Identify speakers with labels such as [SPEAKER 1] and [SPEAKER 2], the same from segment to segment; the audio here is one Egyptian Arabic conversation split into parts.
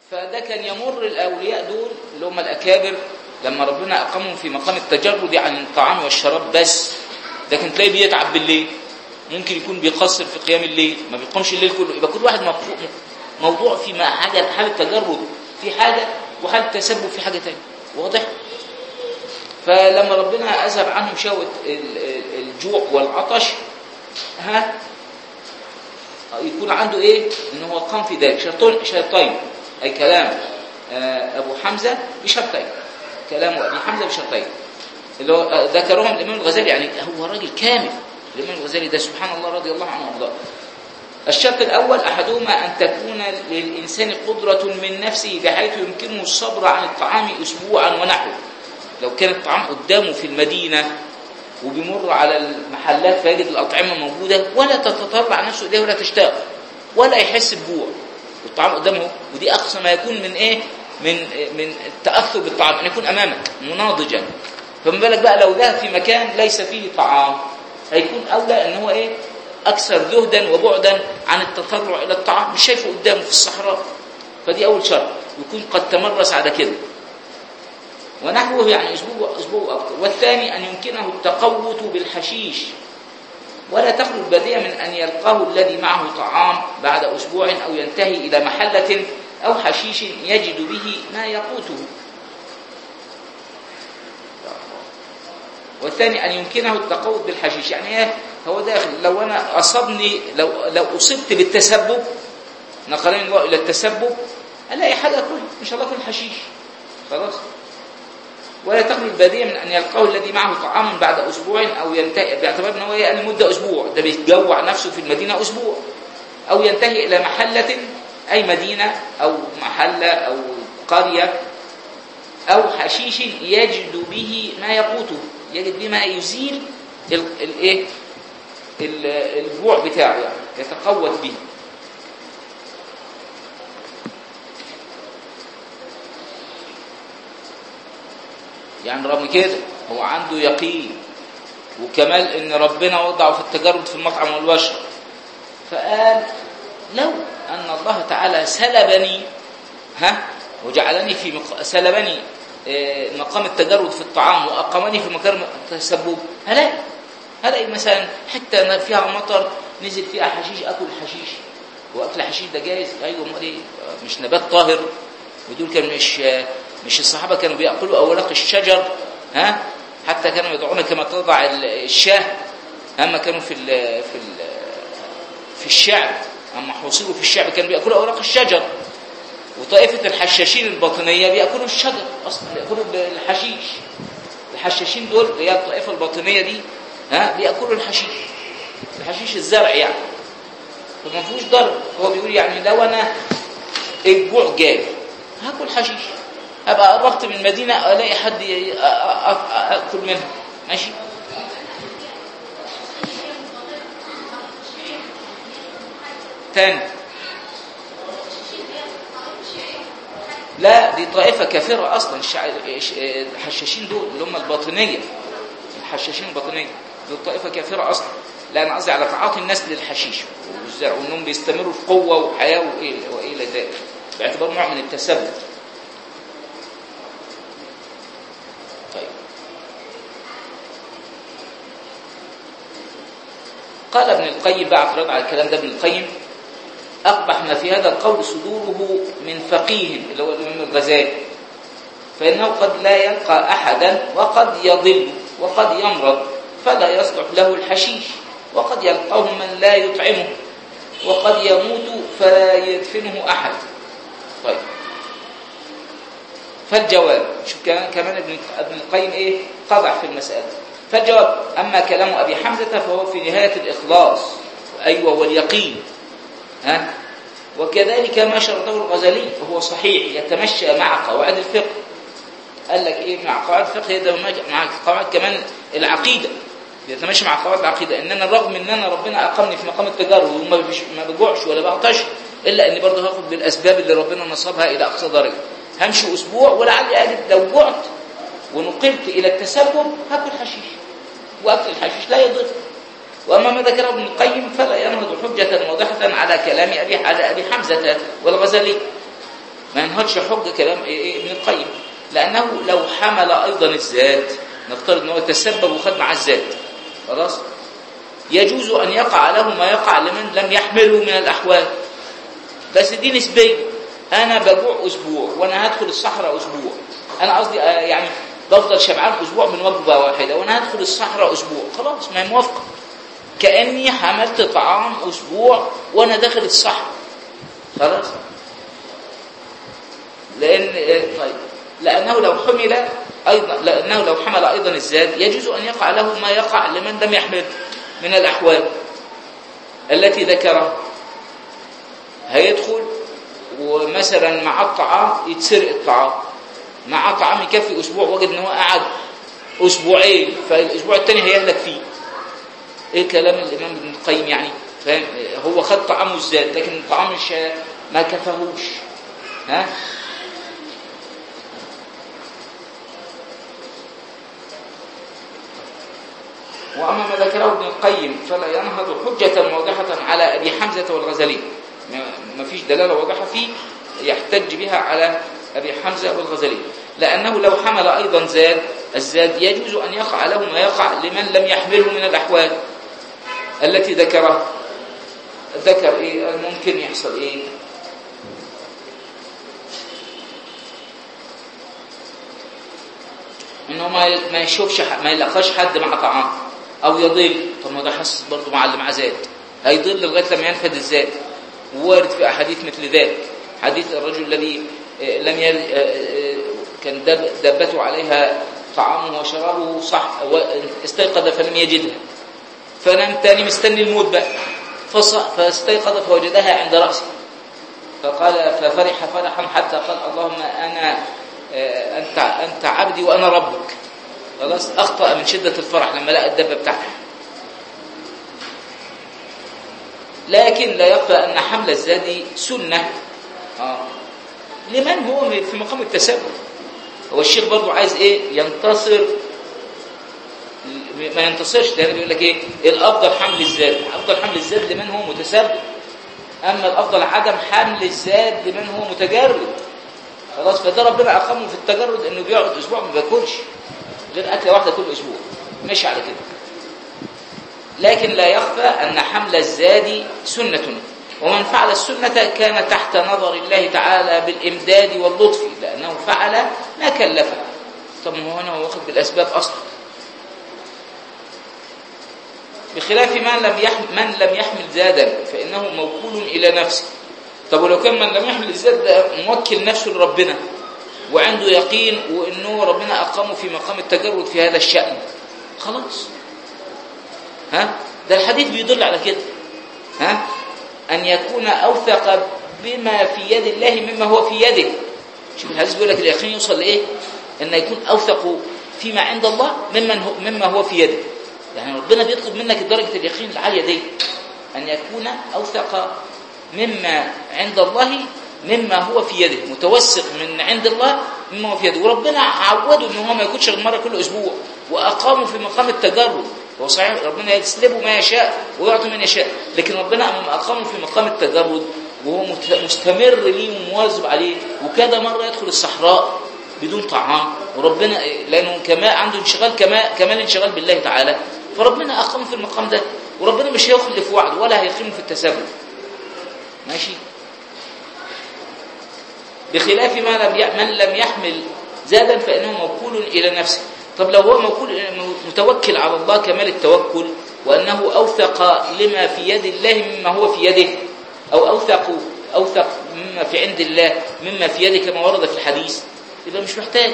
[SPEAKER 1] فده كان يمر الأولياء دول اللي هم الأكابر لما ربنا أقامهم في مقام التجرد عن الطعام والشراب بس ده كان تلاقيه بيتعب بالليل ممكن يكون بيقصر في قيام الليل ما بيقومش الليل كله يبقى كل واحد مفروض موضوع في ما حاجة حالة تجرد في حاجة وحالة تسبب في حاجة تانية واضح؟ فلما ربنا أذهب عنهم شهوة ال- ال- الجوع والعطش ها يكون عنده ايه ان هو قام في ذلك شرطين شرطين اي كلام آه، ابو حمزه بشرطين كلام ابي حمزه بشرطين اللي هو آه، ذكرهم الامام الغزالي يعني هو راجل كامل الامام الغزالي ده سبحان الله رضي الله عنه وارضاه الشرط الأول أحدهما أن تكون للإنسان قدرة من نفسه بحيث يمكنه الصبر عن الطعام أسبوعا ونحوه لو كان الطعام قدامه في المدينة وبيمر على المحلات فيجد الأطعمة موجودة ولا تتطلع نفسه إليه ولا تشتاق ولا يحس بجوع والطعام قدامه ودي أقصى ما يكون من إيه من من التأثر بالطعام أن يكون أمامك مناضجا فما بالك بقى لو ذهب في مكان ليس فيه طعام هيكون أولى أن هو إيه أكثر زهدا وبعدا عن التطلع إلى الطعام مش شايفه قدامه في الصحراء فدي أول شرط يكون قد تمرس على كده ونحوه يعني أسبوع أسبوع أكثر والثاني أن يمكنه التقوت بالحشيش ولا تخلو البادية من أن يلقاه الذي معه طعام بعد أسبوع أو ينتهي إلى محلة أو حشيش يجد به ما يقوته والثاني أن يمكنه التقوت بالحشيش يعني إيه هو داخل لو أنا أصبني لو لو أصبت بالتسبب نقلين الله إلى التسبب ألاقي حاجة أكل إن شاء الله أكل حشيش خلاص ولا تخلو البادية من أن يلقاه الذي معه طعام بعد أسبوع أو ينتهي باعتبار أنه يعني مدة أسبوع ده بيتجوع نفسه في المدينة أسبوع أو ينتهي إلى محلة أي مدينة أو محلة أو قرية أو حشيش يجد به ما يقوته يجد به ما يزيل الايه الجوع بتاعه يعني يتقوت به يعني رغم كده هو عنده يقين وكمال ان ربنا وضعه في التجرد في المطعم والمشرب فقال لو ان الله تعالى سلبني ها وجعلني في مق... سلبني آه، مقام التجرد في الطعام واقامني في مكان التسبب هلاقي هلاقي مثلا حته فيها مطر نزل فيها حشيش اكل حشيش واكل حشيش ده جايز ايوه امال ايه آه، مش نبات طاهر ودول كانوا مش آه، مش الصحابه كانوا بياكلوا اوراق الشجر ها حتى كانوا يدعون كما تضع الشاه اما كانوا في ال في ال في الشعب اما حوصلوا في الشعب كانوا بياكلوا اوراق الشجر وطائفه الحشاشين الباطنيه بياكلوا الشجر اصلا بياكلوا الحشيش الحشاشين دول اللي هي الطائفه الباطنيه دي ها بياكلوا الحشيش الحشيش الزرع يعني فما فيهوش ضرر هو بيقول يعني لو انا الجوع جاي هاكل حشيش ابقى قربت من المدينه الاقي حد ي- أ- أ- اكل منها ماشي تاني لا دي طائفه كافره اصلا الشع- الش- الحشاشين دول اللي هم الباطنيه الحشاشين الباطنيه دول طائفه كافره اصلا لا انا قصدي على تعاطي الناس للحشيش والزرع وانهم بيستمروا في قوه وحياه والى والى ذلك باعتبار نوع من التسبب طيب قال ابن القيم بعد رد على الكلام ده ابن القيم أقبح ما في هذا القول صدوره من فقيه اللي هو الإمام الغزالي فإنه قد لا يلقى أحدا وقد يضل وقد يمرض فلا يصلح له الحشيش وقد يلقاه من لا يطعمه وقد يموت فلا يدفنه أحد طيب فالجواب شوف كمان كمان ابن ابن القيم ايه قضع في المسألة فالجواب أما كلام أبي حمزة فهو في نهاية الإخلاص أيوة واليقين ها وكذلك ما شرطه الغزالي وهو صحيح يتمشى مع قواعد الفقه قال لك ايه مع قواعد الفقه يتماشى مع قواعد كمان العقيده يتماشى مع قواعد العقيده ان انا رغم ان انا ربنا اقامني في مقام التجرد وما بيش- ما بجوعش ولا بعطش الا اني برضه هاخد بالاسباب اللي ربنا نصبها الى اقصى درجه همشي اسبوع ولعلي اجد لو جعت ونقلت الى التسبب هاكل حشيش واكل الحشيش لا يضر واما ما ذكره ابن القيم فلا ينهض حجه واضحه على كلام ابي على ابي حمزه والغزالي ما ينهضش حجة كلام إيه إيه ابن القيم لأنه لو حمل أيضا الزاد نفترض أنه تسبب وخد مع الزاد خلاص يجوز أن يقع له ما يقع لمن لم يحمله من الأحوال بس دي نسبية أنا بجوع أسبوع وأنا هدخل الصحراء أسبوع أنا قصدي آه، يعني بفضل شبعان أسبوع من وجبة واحدة وأنا هدخل الصحراء أسبوع خلاص ما هي موافقة كأني حملت طعام أسبوع وأنا داخل الصحراء خلاص لأن آه، طيب لأنه لو حمل أيضا لأنه لو حمل أيضا الزاد يجوز أن يقع له ما يقع لمن لم يحمل من الأحوال التي ذكرها هيدخل ومثلا مع الطعام يتسرق الطعام مع طعام يكفي أسبوع وجد أنه قعد أسبوعين فالأسبوع الثاني هيهلك فيه إيه كلام الإمام ابن القيم يعني فاهم هو خد طعامه الزاد لكن الطعام مش ما كفاهوش ها وأما ما ذكره ابن القيم فلا ينهض حجة واضحة على أبي حمزة والغزالي ما- ما فيش دلالة واضحة فيه يحتج بها على أبي حمزة والغزالي لأنه لو حمل أيضا زاد الزاد يجوز أن يقع له ما يقع لمن لم يحمله من الأحوال التي ذكرها ذكر إيه ممكن يحصل إيه انه ما ما يشوفش ح- ما يلقاش حد مع طعام او يضل طب ما ده حاسس برضه مع اللي معاه زاد هيضل لغايه لما ينفد الزاد وارد في احاديث مثل ذلك حديث الرجل الذي آه، لم يل... آه، آه، كان دب... دبته عليها طعامه وشرابه صح استيقظ فلم يجدها فنام تاني مستني الموت بقى فص... فاستيقظ فوجدها عند رأسه فقال ففرح فرحا حتى قال اللهم انا آه، انت انت عبدي وانا ربك خلاص اخطا من شده الفرح لما لقى الدبه بتاعته لكن لا يخفى ان حمل الزاد سنه آه. لمن هو في مقام التسبب هو الشيخ برضو عايز ايه ينتصر ما ينتصرش لان بيقول لك ايه الافضل حمل الزاد افضل حمل الزاد لمن هو متسبب اما الافضل عدم حمل الزاد لمن هو متجرد خلاص فده ربنا اقامه في التجرد انه بيقعد اسبوع ما بياكلش غير اكله واحده كل اسبوع ماشي على كده لكن لا يخفى ان حمل الزاد سنه ومن فعل السنه كان تحت نظر الله تعالى بالامداد واللطف لانه فعل ما كلفه طب ما هو انا واخد بالاسباب اصلا بخلاف من لم يحمل من لم يحمل زادا فانه موكول الى نفسه طب ولو كان من لم يحمل الزاد ده موكل نفسه لربنا وعنده يقين وانه ربنا اقامه في مقام التجرد في هذا الشأن خلاص ها ده الحديث بيدل على كده ها ان يكون اوثق بما في يد الله مما هو في يده شوف الحديث بيقول لك اليقين يوصل لايه ان يكون اوثق فيما عند الله ممن هو مما هو في يده يعني ربنا بيطلب منك درجه اليقين العاليه دي ان يكون اوثق مما عند الله مما هو في يده متوسق من عند الله مما هو في يده وربنا عوده ان هو ما يكونش غير مره كل اسبوع واقامه في مقام التجرد هو صحيح ربنا يسلبه ما يشاء ويعطي من يشاء لكن ربنا اقامه في مقام التجرد وهو مت- مستمر ليه ومواظب عليه وكذا مره يدخل الصحراء بدون طعام وربنا لانه كما عنده انشغال كما كمال انشغال بالله تعالى فربنا اقامه في المقام ده وربنا مش هيخلف وعده ولا هيقيمه في التسبب ماشي بخلاف ما لم ي- من لم يحمل زادا فانه موكول الى نفسه طب لو هو موكول متوكل على الله كمال التوكل وانه اوثق لما في يد الله مما هو في يده او اوثق اوثق مما في عند الله مما في يده كما ورد في الحديث يبقى مش محتاج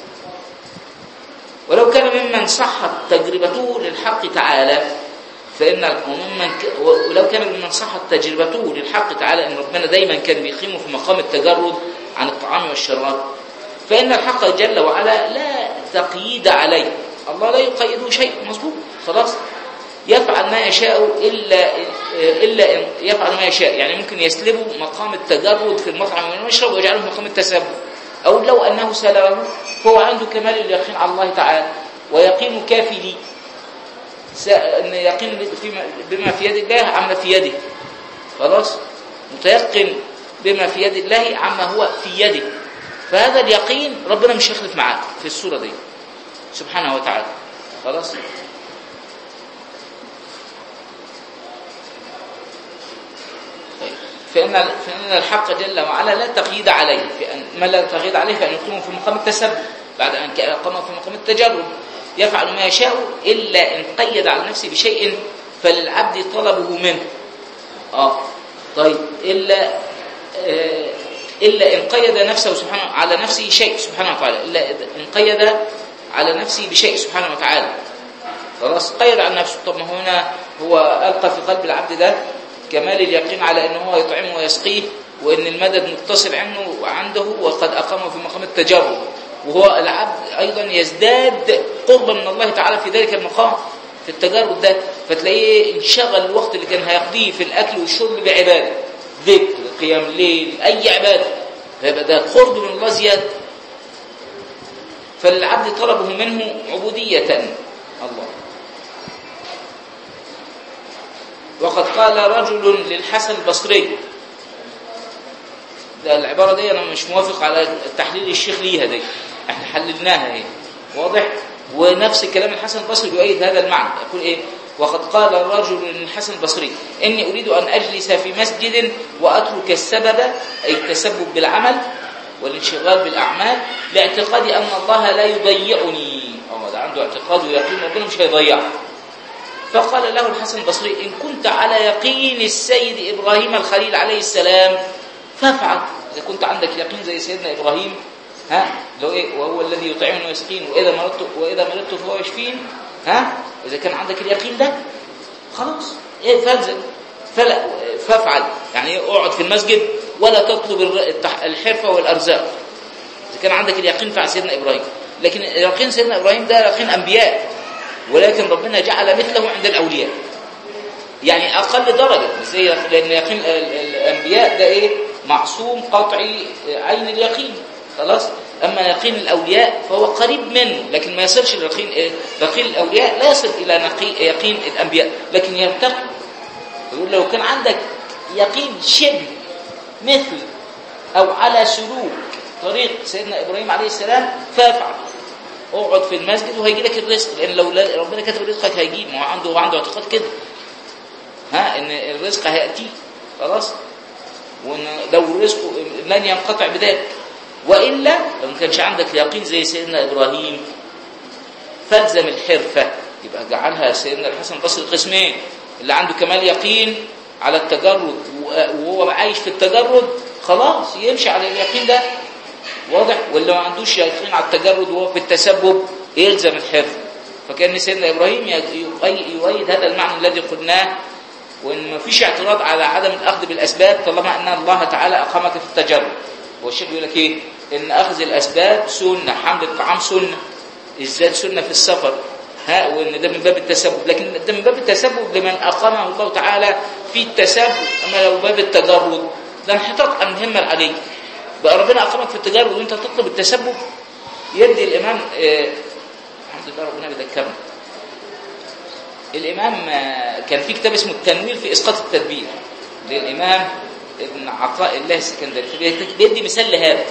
[SPEAKER 1] ولو كان ممن صحت تجربته للحق تعالى فإن وممن ك- ولو كان ممن صحت تجربته للحق تعالى أن ربنا دايما كان بيقيمه في مقام التجرد عن الطعام والشراب فإن الحق جل وعلا لا تقييد عليه الله لا يقيده شيء مظبوط خلاص يفعل ما يشاء إلا إلا إن يفعل ما يشاء يعني ممكن يسلبه مقام التجرد في المطعم والمشرب ويجعله مقام التسبب أو لو أنه سلبه فهو عنده كمال اليقين على الله تعالى ويقين كافي لي س- ان يقين فيما- بما في يد الله عما في يده خلاص متيقن بما في يد الله عما هو في يده فهذا اليقين ربنا مش هيخلف معاك في الصورة دي سبحانه وتعالى خلاص طيب. فإن فإن الحق جل وعلا لا تقييد عليه فأن ما لا تقييد عليه فأن يقيم في مقام التسبب بعد أن قام في مقام التجرد يفعل ما يشاء إلا إن قيد على نفسه بشيء فللعبد طلبه منه آه طيب إلا آه إلا إن قيد نفسه سبحانه على نفسه شيء سبحانه وتعالى إلا إن قيد على نفسه بشيء سبحانه وتعالى خلاص قيد على نفسه طب ما هنا هو ألقى في قلب العبد ده كمال اليقين على أنه هو يطعمه ويسقيه وأن المدد متصل عنه عنده وقد أقامه في مقام التجرد وهو العبد أيضا يزداد قربا من الله تعالى في ذلك المقام في التجرد ده فتلاقيه انشغل الوقت اللي كان هيقضيه في الأكل والشرب بعبادة ذكر قيام الليل أي عبادة فيبقى ده قرب من الله زيادة فالعبد طلبه منه عبودية الله وقد قال رجل للحسن البصري ده العبارة دي أنا مش موافق على تحليل الشيخ ليها دي احنا حللناها اهي واضح ونفس كلام الحسن البصري بيؤيد هذا المعنى يقول ايه وقد قال رجل للحسن البصري إني أريد أن أجلس في مسجد وأترك السبب أي التسبب بالعمل والانشغال بالأعمال لاعتقادي أن الله لا يضيعني هو ده عنده اعتقاد ويقين ربنا مش هيضيعه فقال له الحسن البصري إن كنت على يقين السيد إبراهيم الخليل عليه السلام فافعل إذا كنت عندك يقين زي سيدنا إبراهيم ها لو إيه وهو الذي يطعمني ويسقين وإذا مرضت وإذا مرضت فهو يشفين ها إذا كان عندك اليقين ده خلاص إيه فالزم فلا فافعل يعني اقعد في المسجد ولا تطلب الحرفة والأرزاق إذا كان عندك اليقين فعل سيدنا إبراهيم لكن يقين سيدنا إبراهيم ده يقين أنبياء ولكن ربنا جعل مثله عند الأولياء يعني أقل درجة زي لأن يقين الأنبياء ده إيه معصوم قطعي عين اليقين خلاص أما يقين الأولياء فهو قريب منه لكن ما يصلش ليقين إيه؟ يقين الأولياء لا يصل إلى نقي يقين الأنبياء لكن يرتقي يقول لو كان عندك يقين شبه مثل أو على سلوك طريق سيدنا إبراهيم عليه السلام فافعل اقعد في المسجد وهيجي لك الرزق لأن لو ربنا كتب رزقك هيجيب ما هو عنده هو عنده اعتقاد كده ها إن الرزق هيأتي خلاص وإن لو الرزق لن ينقطع بذلك وإلا لو ما كانش عندك يقين زي سيدنا إبراهيم فالزم الحرفة يبقى جعلها سيدنا الحسن البصري قسمين اللي عنده كمال يقين على التجرد وهو عايش في التجرد خلاص يمشي على اليقين ده واضح واللي ما عندوش يقين على التجرد وهو في التسبب يلزم الحرفة فكان سيدنا إبراهيم يؤيد هذا المعنى الذي قلناه وإن ما فيش اعتراض على عدم الأخذ بالأسباب طالما أن الله تعالى أقامك في التجرد والشيخ بيقول لك ايه ان اخذ الاسباب سنه حمل الطعام سنه الزاد سنه في السفر ها وان ده من باب التسبب لكن ده من باب التسبب لمن اقامه الله تعالى في التسبب اما لو باب التجرد ده انحطاط عن الهمه العاليه بقى ربنا اقامك في التجرد وانت تطلب التسبب يدي الامام آه الحمد لله ربنا بيذكرنا الامام آه كان في كتاب اسمه التنوير في اسقاط التدبير للامام ابن عطاء الله السكندري بيدي مثال لهذا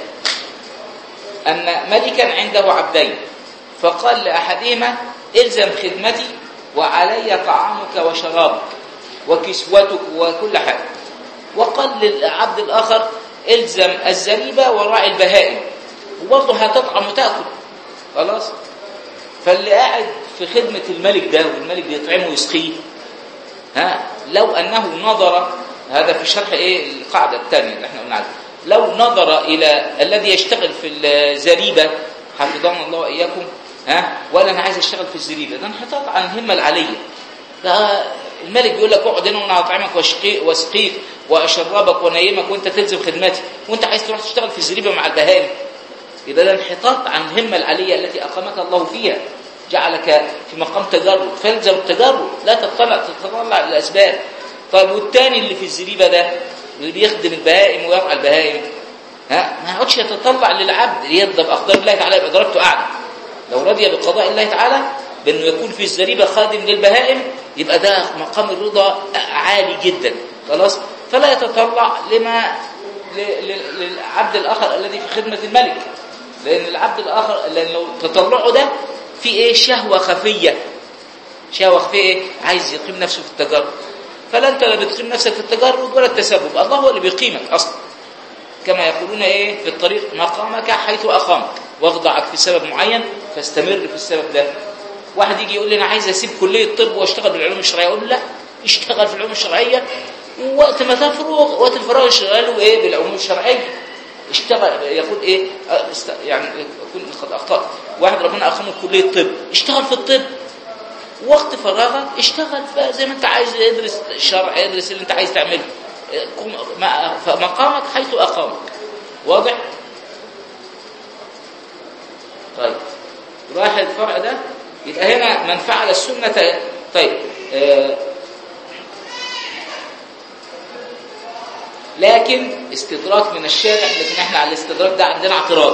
[SPEAKER 1] أن ملكا عنده عبدين فقال لأحدهما الزم خدمتي وعلي طعامك وشرابك وكسوتك وكل حاجة وقال للعبد الآخر الزم الزريبة وراعي البهائم وبرضه هتطعم وتأكل خلاص فاللي قاعد في خدمة الملك ده والملك بيطعمه ويسقيه ها لو أنه نظر هذا في شرح ايه القاعده الثانيه اللي احنا قلنا عليها لو نظر الى الذي يشتغل في الزريبه حفظنا الله واياكم ها ولا انا عايز اشتغل في الزريبه ده انحطاط عن الهمه العاليه ده الملك بيقول لك اقعد هنا وانا هطعمك واسقيك واشربك وانيمك وانت تلزم خدمتي وانت عايز تروح تشتغل في الزريبه مع البهائم يبقى ده انحطاط عن الهمه العاليه التي اقامك الله فيها جعلك في مقام تجرد فالزم التجرد لا تطلع تتطلع للاسباب طيب والتاني اللي في الزريبه ده اللي بيخدم البهائم ويرعى البهائم ها ما يقعدش يتطلع للعبد يرضى باقدار الله تعالى يبقى درجته اعلى لو رضي بقضاء الله تعالى بانه يكون في الزريبه خادم للبهائم يبقى ده مقام الرضا عالي جدا خلاص فلا يتطلع لما ل- ل- للعبد الآخر الذي في خدمة الملك لأن العبد الآخر لأن لو تطلعه ده في إيه شهوة خفية شهوة خفية إيه؟ عايز يقيم نفسه في التجرد فلا أنت لا بتقيم نفسك في التجرد ولا التسبب الله هو اللي بيقيمك أصلا كما يقولون إيه في الطريق مقامك حيث أقامك واخضعك في سبب معين فاستمر في السبب ده واحد يجي يقول لي أنا عايز أسيب كلية الطب واشتغل بالعلوم الشرعية أقول له لا اشتغل في العلوم الشرعية ووقت ما تفرغ وقت الفراغ اشتغله إيه بالعلوم الشرعية اشتغل يقول ايه اه، است- يعني يكون قد اخطات واحد ربنا اقامه في كليه الطب اشتغل في الطب وقت فراغك اشتغل بقى زي ما انت عايز ادرس شرع ادرس اللي انت عايز تعمله اه، قم- ما- فمقامك حيث اقامك واضح طيب راح الفرع ده يبقى هنا من فعل السنه طيب اه لكن استدراك من الشارع لكن احنا على الاستدراك ده عندنا اعتراض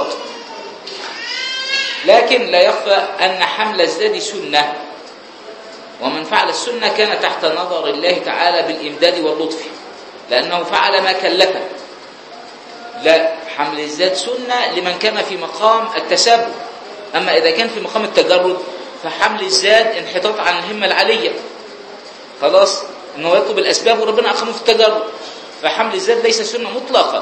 [SPEAKER 1] لكن لا يخفى أن حمل الزاد سنة ومن فعل السنة كان تحت نظر الله تعالى بالإمداد واللطف لأنه فعل ما كلفه لا حمل الزاد سنة لمن كان في مقام التسبب أما إذا كان في مقام التجرد فحمل الزاد انحطاط عن الهمة العالية خلاص انه يطلب الاسباب وربنا اقامه في التجرد فحمل الزاد ليس سنه مطلقا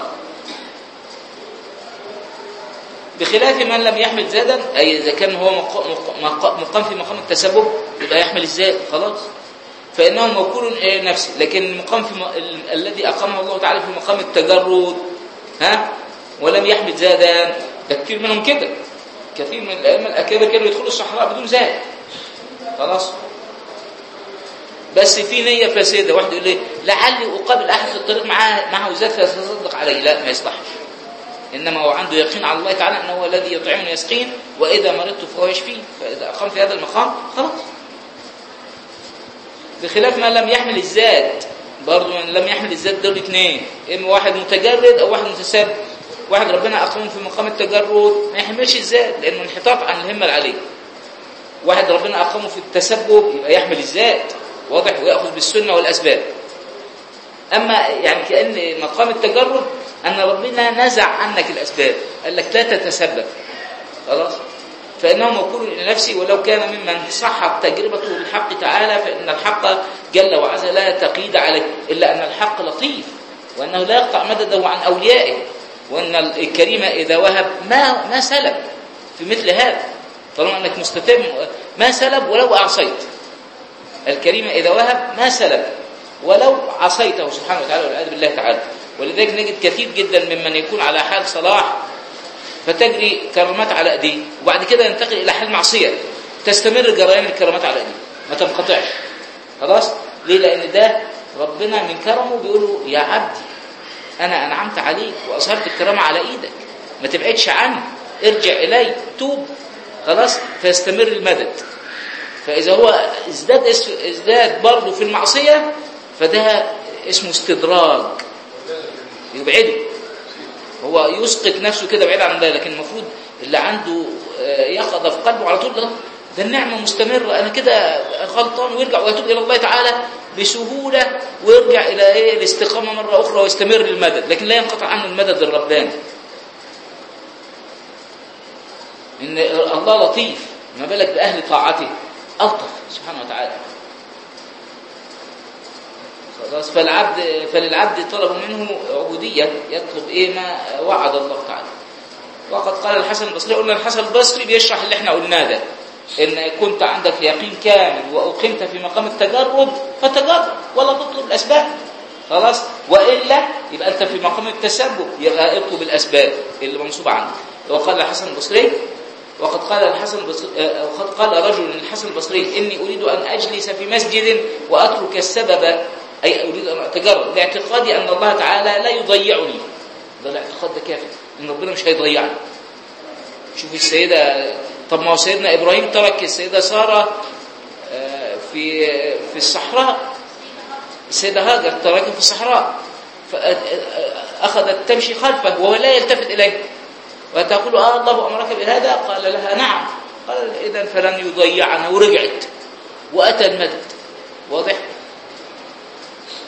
[SPEAKER 1] بخلاف من لم يحمل زادا اي اذا كان هو مق- مق- مق- مقام في مقام التسبب يبقى يحمل الزاد خلاص فانه موكول الى نفسه لكن المقام في م... ال... الذي اقامه الله تعالى في مقام التجرد ها ولم يحمل زادا ده كتير منهم كده كثير من الائمه الاكابر كانوا يدخلوا الصحراء بدون زاد خلاص بس في نية فاسدة واحد يقول لي لعلي أقابل أحد في الطريق معاه معه زاد فيتصدق عليه لا ما يصلحش إنما هو عنده يقين على الله تعالى أنه هو الذي يطعمني ويسقين وإذا مرضت فهو يشفين فإذا أقام في هذا المقام خلاص بخلاف من لم يحمل الزاد برضه من لم يحمل الزاد دول اثنين إما واحد متجرد أو واحد متسبب واحد ربنا أقامه في مقام التجرد ما يحملش الزاد لأنه انحطاط عن الهمة العالية واحد ربنا أقامه في التسبب يبقى يحمل الزاد واضح ويأخذ بالسنة والأسباب أما يعني كأن مقام التجرد أن ربنا نزع عنك الأسباب قال لك لا تتسبب خلاص فإنه موكول إلى نفسه ولو كان ممن صحت تجربته بالحق تعالى فإن الحق جل وعز لا تقييد عليه إلا أن الحق لطيف وأنه لا يقطع مدده عن أوليائه وأن الكريم إذا وهب ما ما سلب في مثل هذا طالما أنك مستتم ما سلب ولو أعصيت الكريم إذا وهب ما سلب ولو عصيته سبحانه وتعالى والعياذ بالله تعالى ولذلك نجد كثير جدا ممن يكون على حال صلاح فتجري كرامات على ايديه وبعد كده ينتقل الى حال معصيه تستمر جريان الكرامات على ايديه ما تنقطعش خلاص ليه لان ده ربنا من كرمه بيقول له يا عبدي انا انعمت عليك واظهرت الكرامه على ايدك ما تبعدش عني ارجع الي توب خلاص فيستمر المدد فاذا هو ازداد ازداد برضه في المعصيه فده اسمه استدراج يبعده هو يسقط نفسه كده بعيد عن الله لكن المفروض اللي عنده يقظه في قلبه على طول ده ده النعمه مستمره انا كده غلطان ويرجع ويتوب الى الله تعالى بسهوله ويرجع الى ايه الاستقامه مره اخرى ويستمر المدد لكن لا ينقطع عنه المدد الرباني ان الله لطيف ما بالك باهل طاعته الطف سبحانه وتعالى خلاص فالعبد فللعبد طلب منه عبوديه يطلب ايه ما وعد الله تعالى وقد قال الحسن البصري قلنا الحسن البصري بيشرح اللي احنا قلناه ده ان كنت عندك يقين كامل واقمت في مقام التجرد فتجرد ولا تطلب الاسباب خلاص والا يبقى انت في مقام التسبب يبقى اطلب الاسباب اللي منصوبه عندك وقال الحسن البصري وقد قال الحسن البصري وقد قال رجل للحسن البصري اني اريد ان اجلس في مسجد واترك السبب أي أريد أن أتجرد لاعتقادي أن الله تعالى لا يضيعني ده الاعتقاد ده كافر إن ربنا مش هيضيعني شوف السيدة طب ما هو سيدنا إبراهيم ترك السيدة سارة في في الصحراء السيدة هاجر تركها في الصحراء فأخذت تمشي خلفه وهو لا يلتفت إليه وتقول آه الله أمرك بهذا قال لها نعم قال إذا فلن يضيعنا ورجعت وأتى المدد واضح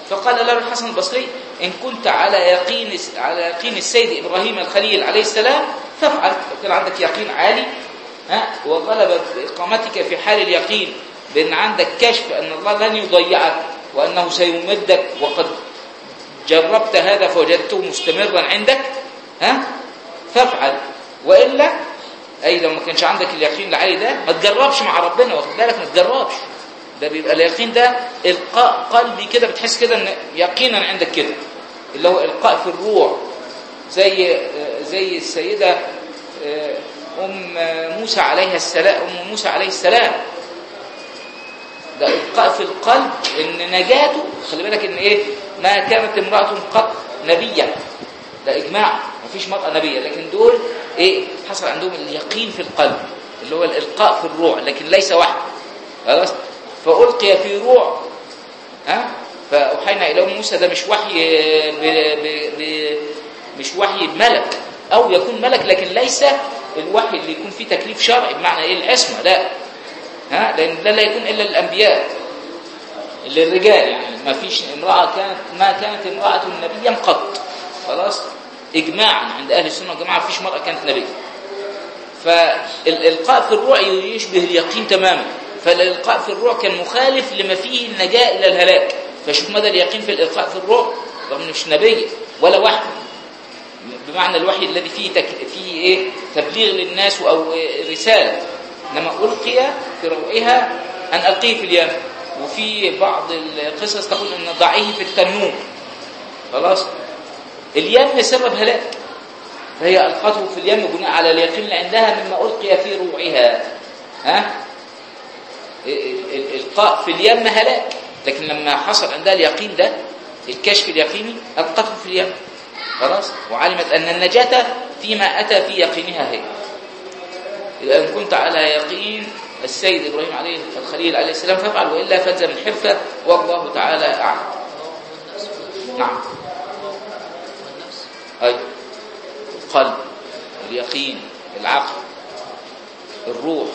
[SPEAKER 1] فقال له الحسن البصري إن كنت على يقين على يقين السيد إبراهيم الخليل عليه السلام فافعل لو كان عندك يقين عالي ها وغلب إقامتك في حال اليقين بأن عندك كشف أن الله لن يضيعك وأنه سيمدك وقد جربت هذا فوجدته مستمرا عندك ها فافعل وإلا أي لو ما كانش عندك اليقين العالي ده ما تجربش مع ربنا واخد بالك ما تجربش ده بيبقى اليقين ده إلقاء قلبي كده بتحس كده إن يقينا عندك كده اللي هو إلقاء في الروح زي زي السيدة أم موسى عليها السلام أم موسى عليه السلام ده إلقاء في القلب إن نجاته خلي بالك إن إيه ما كانت امرأة قط نبيا ده إجماع مفيش مرأة نبية لكن دول إيه حصل عندهم اليقين في القلب اللي هو الإلقاء في الروح لكن ليس وحي خلاص فألقي في روح ها فأوحينا إلى موسى ده مش وحي ب... ب... ب... مش وحي ملك أو يكون ملك لكن ليس الوحي اللي يكون فيه تكليف شرعي بمعنى إيه العصمة لا ها لأن ده لا يكون إلا الأنبياء للرجال يعني ما فيش امرأة كانت ما كانت امرأة نبيا قط خلاص إجماعا عند أهل السنة والجماعة ما فيش مرأة كانت نبي فالإلقاء في الروح يشبه اليقين تماما فالإلقاء في الروح كان مخالف لما فيه النجاة إلى الهلاك فشوف مدى اليقين في الإلقاء في الروح رغم مش نبي ولا وحي بمعنى الوحي الذي فيه تك... فيه ايه تبليغ للناس او رساله انما القي في روعها ان القيه في اليم وفي بعض القصص تقول ان ضعيه في التنور خلاص اليم سبب هلاك فهي القته في اليم بناء على اليقين اللي عندها مما القي في روعها ها الالقاء في اليم هلاك لكن لما حصل عندها اليقين ده الكشف اليقيني القته في اليم خلاص وعلمت أن النجاة فيما أتى في يقينها هي إذا إن كنت على يقين السيد إبراهيم عليه الخليل عليه السلام فافعل وإلا فالزم الحرفة والله تعالى أعلم نعم أي القلب اليقين العقل الروح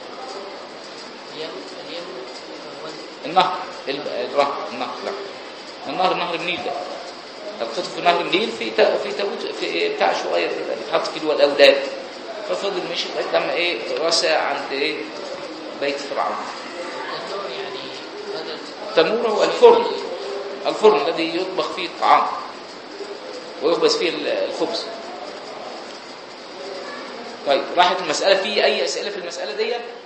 [SPEAKER 1] النهر النهر النهر لا النهر نهر النيل ده القطف في نهر النيل في في تابوت في بتاع صغير كده بيتحط فيه الاولاد ففضل مشي لغايه لما ايه راسع عند ايه بيت فرعون التنور هو الفرن الفرن الذي يطبخ فيه الطعام ويخبز فيه الخبز طيب راحت المسألة في أي أسئلة في المسألة دي